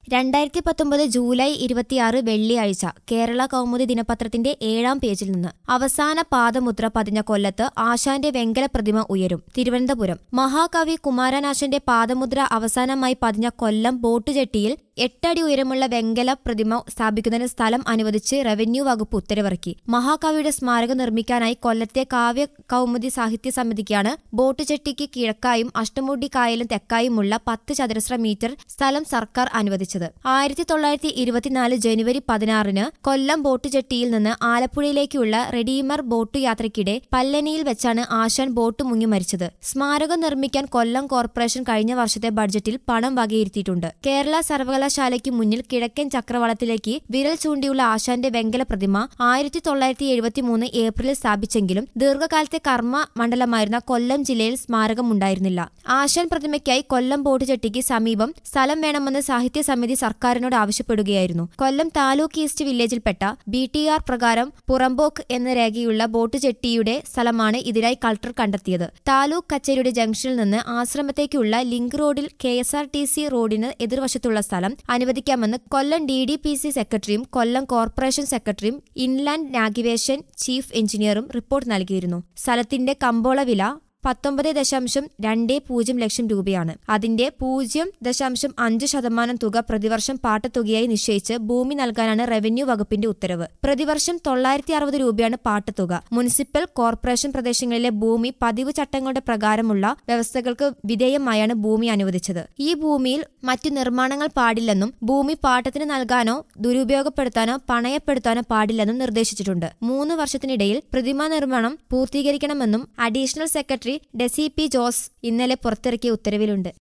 രണ്ടായിരത്തി പത്തൊമ്പത് ജൂലൈ ഇരുപത്തിയാറ് വെള്ളിയാഴ്ച കേരള കൗമുദി ദിനപത്രത്തിന്റെ ഏഴാം പേജിൽ നിന്ന് അവസാന പാദമുദ്ര പതിഞ്ഞ കൊല്ലത്ത് ആശാന്റെ വെങ്കല പ്രതിമ ഉയരും തിരുവനന്തപുരം മഹാകവി കുമാരനാശന്റെ പാദമുദ്ര അവസാനമായി പതിഞ്ഞ കൊല്ലം ബോട്ടുചെട്ടിയിൽ എട്ടടി ഉയരമുള്ള വെങ്കല പ്രതിമ സ്ഥാപിക്കുന്നതിന് സ്ഥലം അനുവദിച്ച് റവന്യൂ വകുപ്പ് ഉത്തരവിറക്കി മഹാകവിയുടെ സ്മാരകം നിർമ്മിക്കാനായി കൊല്ലത്തെ കാവ്യ കൗമുദി സാഹിത്യ സമിതിക്കാണ് ബോട്ടുചെട്ടിക്ക് കിഴക്കായും അഷ്ടമുടി കായലും തെക്കായുമുള്ള പത്ത് ചതുരശ്ര മീറ്റർ സ്ഥലം സർക്കാർ അനുവദിച്ചത് ആയിരത്തി തൊള്ളായിരത്തി ഇരുപത്തിനാല് ജനുവരി പതിനാറിന് കൊല്ലം ബോട്ടുചെട്ടിയിൽ നിന്ന് ആലപ്പുഴയിലേക്കുള്ള റെഡീമർ ബോട്ടു യാത്രയ്ക്കിടെ പല്ലനിയിൽ വെച്ചാണ് ആശാൻ ബോട്ട് മുങ്ങി മരിച്ചത് സ്മാരകം നിർമ്മിക്കാൻ കൊല്ലം കോർപ്പറേഷൻ കഴിഞ്ഞ വർഷത്തെ ബഡ്ജറ്റിൽ പണം വകയിരുത്തിയിട്ടുണ്ട് കേരള സർവകലാശാലയ്ക്ക് മുന്നിൽ കിഴക്കൻ ചക്രവാളത്തിലേക്ക് വിരൽ ചൂണ്ടിയുള്ള ആശാന്റെ വെങ്കല പ്രതിമ ആയിരത്തി തൊള്ളായിരത്തി എഴുപത്തി മൂന്ന് ഏപ്രിലിൽ സ്ഥാപിച്ചെങ്കിലും ദീർഘകാലത്തെ കർമ്മ മണ്ഡലമായിരുന്ന കൊല്ലം ജില്ലയിൽ സ്മാരകമുണ്ടായിരുന്നില്ല ആശാൻ പ്രതിമയ്ക്കായി കൊല്ലം ബോട്ട് ചെട്ടിക്ക് സമീപം സ്ഥലം വേണമെന്ന് സാഹിത്യ സമിതി സർക്കാരിനോട് ആവശ്യപ്പെടുകയായിരുന്നു കൊല്ലം താലൂക്ക് ഈസ്റ്റ് വില്ലേജിൽപ്പെട്ട ബി ടി ആർ പ്രകാരം പുറമ്പോക്ക് എന്ന രേഖയുള്ള ബോട്ട് ചെട്ടിയുടെ സ്ഥലമാണ് ഇതിനായി കളക്ടർ കണ്ടെത്തിയത് താലൂക്ക് കച്ചേരിയുടെ ജംഗ്ഷനിൽ നിന്ന് ആശ്രമത്തേക്കുള്ള ലിങ്ക് റോഡിൽ K S R T C റോഡിന് എതിർവശത്തുള്ള സ്ഥലം അനുവദിക്കാമെന്ന് Kollam D D P C സെക്രട്ടറിയും കൊല്ലം കോർപ്പറേഷൻ സെക്രട്ടറിയും ഇൻലാൻഡ് നാവിഗേഷൻ ചീഫ് എഞ്ചിനീയറും റിപ്പോർട്ട് നൽകിയിരുന്നു സ്ഥലത്തിന്റെ കമ്പോള വില പത്തൊമ്പത് ദശാംശം രണ്ട് പൂജ്യം ലക്ഷം രൂപയാണ് അതിന്റെ പൂജ്യം ദശാംശം അഞ്ച് ശതമാനം തുക പ്രതിവർഷം പാട്ടത്തുകയായി നിശ്ചയിച്ച് ഭൂമി നൽകാനാണ് റവന്യൂ വകുപ്പിന്റെ ഉത്തരവ് പ്രതിവർഷം തൊള്ളായിരത്തി അറുപത് രൂപയാണ് പാട്ടത്തുക മുനിസിപ്പൽ കോർപ്പറേഷൻ പ്രദേശങ്ങളിലെ ഭൂമി പതിവ് ചട്ടങ്ങളുടെ പ്രകാരമുള്ള വ്യവസ്ഥകൾക്ക് വിധേയമായാണ് ഭൂമി അനുവദിച്ചത് ഈ ഭൂമിയിൽ മറ്റു നിർമ്മാണങ്ങൾ പാടില്ലെന്നും ഭൂമി പാട്ടത്തിന് നൽകാനോ ദുരുപയോഗപ്പെടുത്താനോ പണയപ്പെടുത്താനോ പാടില്ലെന്നും നിർദ്ദേശിച്ചിട്ടുണ്ട് മൂന്ന് വർഷത്തിനിടയിൽ പ്രതിമാ നിർമ്മാണം പൂർത്തീകരിക്കണമെന്നും additional secretary Desi P Jose ഇന്നലെ പുറത്തിറക്കിയ ഉത്തരവിലുണ്ട്